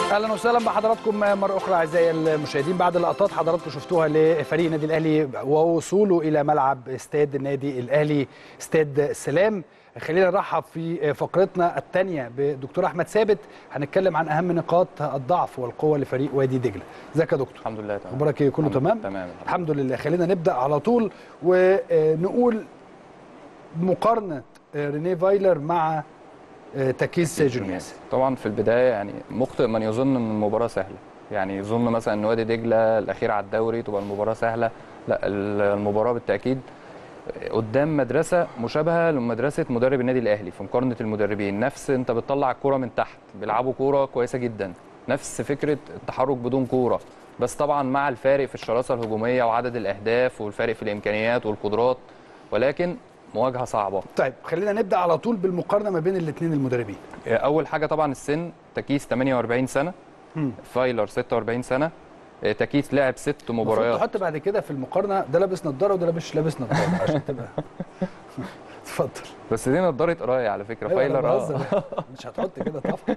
اهلا وسهلا بحضراتكم مره اخرى اعزائي المشاهدين بعد لقطات حضراتكم شفتوها لفريق النادي الاهلي ووصوله الى ملعب استاد النادي الاهلي استاد السلام خلينا نرحب في فقرتنا الثانيه بدكتور احمد ثابت هنتكلم عن اهم نقاط الضعف والقوه لفريق وادي دجله ازيك يا دكتور الحمد لله تمام اخبارك ايه كله الحمد- تمام تمام الحمد لله خلينا نبدا على طول ونقول مقارنه رينيه فايلر مع تاكيس جونياس طبعا في البدايه يعني مخطئ من يظن ان المباراه سهله يعني يظن مثلا ان وادي دجله الاخير على الدوري تبقى المباراه سهله لا المباراه بالتاكيد قدام مدرسه مشابهه لمدرسه مدرب النادي الاهلي في مقارنه المدربين نفس انت بتطلع الكوره من تحت بيلعبوا كوره كويسه جدا نفس فكره التحرك بدون كوره بس طبعا مع الفارق في الشراسه الهجوميه وعدد الاهداف والفارق في الامكانيات والقدرات ولكن مواجهه صعبه طيب خلينا نبدا على طول بالمقارنه ما بين الاثنين المدربين اول حاجه طبعا السن تكيس 48 سنه مم. فايلر 46 سنه آه، تكيس لعب ست المفروض مباريات تحط بعد كده في المقارنه ده لابس نظاره وده مش لابس نظاره عشان تبقى اتفضل بس دي نضاره قرايه على فكره أيوة أنا فايلر آه، بهزر. مش هتحط كده طبعا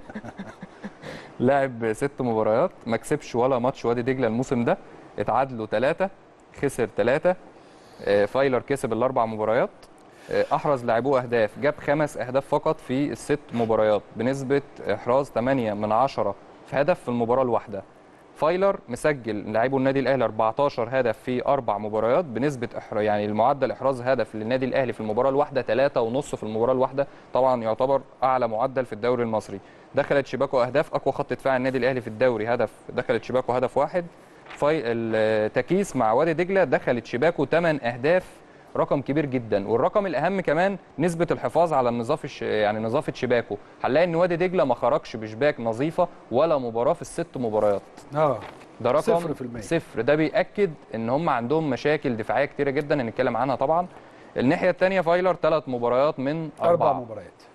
لعب ست مباريات ما كسبش ولا ماتش وادي دجله الموسم ده اتعادلوا ثلاثه خسر ثلاثه فايلر كسب الاربع مباريات آه، احرز لاعبوه اهداف جاب خمس اهداف فقط في الست مباريات بنسبه احراز 8 من 10 في هدف في المباراه الواحده فايلر مسجل لاعبو النادي الاهلي 14 هدف في اربع مباريات بنسبه إحر... يعني المعدل احراز هدف للنادي الاهلي في المباراه الواحده 3.5 في المباراه الواحده طبعا يعتبر اعلى معدل في الدوري المصري دخلت شباكه اهداف اقوى خط دفاع النادي الاهلي في الدوري هدف دخلت شباكه هدف واحد فاي... التكيس مع وادي دجله دخلت شباكه 8 اهداف رقم كبير جدا والرقم الاهم كمان نسبه الحفاظ على النظافه الش... يعني نظافه شباكه هنلاقي ان وادي دجله ما خرجش بشباك نظيفه ولا مباراه في الست مباريات اه ده رقم صفر في المية. صفر ده بيأكد ان هم عندهم مشاكل دفاعيه كتيره جدا هنتكلم عنها طبعا الناحيه الثانيه فايلر ثلاث مباريات من اربع اربعه مباريات